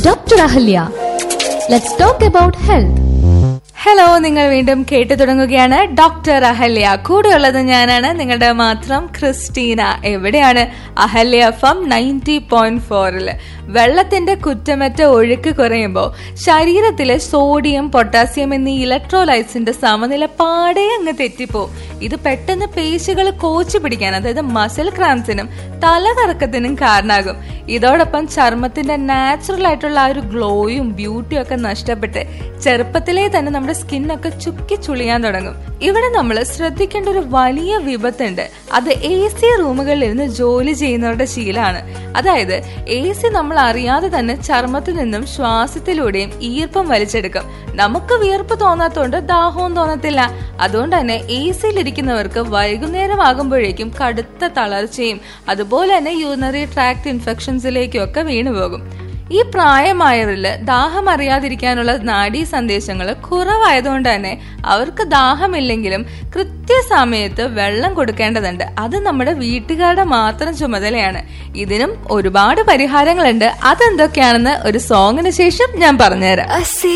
Dr. Ahalya. Let's talk about health. Hello നിങ്ങൾ വീണ്ടും കേട്ടു തുടങ്ങുകയാണ് ഡോക്ടർ അഹല്യ കൂടെയുള്ളത് ഞാനാണ് നിങ്ങളുടെ മാത്രം ക്രിസ്റ്റീന എവിടെയാണ് അഹല്യ എഫ് നയൻറ്റി പോയിന്റ് ഫോറില് വെള്ളത്തിന്റെ കുറ്റമറ്റ ഒഴുക്ക് കുറയുമ്പോൾ ശരീരത്തിലെ സോഡിയം പൊട്ടാസ്യം എന്നീ ഇലക്ട്രോലൈറ്റ്സിന്റെ സമനില പാടെ അങ്ങ് തെറ്റിപ്പോവും ഇത് പെട്ടെന്ന് പേശികൾ കോച്ചു പിടിക്കാൻ അതായത് മസിൽ ക്രാംസിനും തലകറക്കത്തിനും കാരണമാകും ഇതോടൊപ്പം ചർമ്മത്തിന്റെ നാച്ചുറൽ ആയിട്ടുള്ള ആ ഒരു ഗ്ലോയും ബ്യൂട്ടിയും ഒക്കെ നഷ്ടപ്പെട്ട് ചെറുപ്പത്തിലേ തന്നെ നമ്മുടെ സ്കിന്നൊക്കെ ചുക്കി ചുളിയാൻ തുടങ്ങും ഇവിടെ നമ്മൾ ശ്രദ്ധിക്കേണ്ട ഒരു വലിയ വിപത്തുണ്ട് അത് എ സി റൂമുകളിൽ ഇരുന്ന് ജോലി ചെയ്യുന്നവരുടെ ശീലമാണ് അതായത് എ സി നമ്മൾ അറിയാതെ തന്നെ ചർമ്മത്തിൽ നിന്നും ശ്വാസത്തിലൂടെയും ഈർപ്പം വലിച്ചെടുക്കും നമുക്ക് വിയർപ്പ് തോന്നാത്തോണ്ട് ദാഹവും തോന്നത്തില്ല അതുകൊണ്ട് തന്നെ എ സിയിലിരിക്കുന്നവർക്ക് വൈകുന്നേരം ആകുമ്പോഴേക്കും കടുത്ത തളർച്ചയും അതുപോലെ തന്നെ യൂറിനറി ട്രാക്ട് ഇൻഫെക്ഷൻസിലേക്കും ഒക്കെ വീണുപോകും ഈ പ്രായമായവരിൽ ദാഹം അറിയാതിരിക്കാനുള്ള നാഡീ സന്ദേശങ്ങൾ കുറവായതുകൊണ്ട് തന്നെ അവർക്ക് ദാഹമില്ലെങ്കിലും കൃത്യസമയത്ത് വെള്ളം കൊടുക്കേണ്ടതുണ്ട് അത് നമ്മുടെ വീട്ടുകാരുടെ മാത്രം ചുമതലയാണ് ഇതിനും ഒരുപാട് പരിഹാരങ്ങളുണ്ട് അതെന്തൊക്കെയാണെന്ന് ഒരു സോങ്ങിന് ശേഷം ഞാൻ പറഞ്ഞുതരാം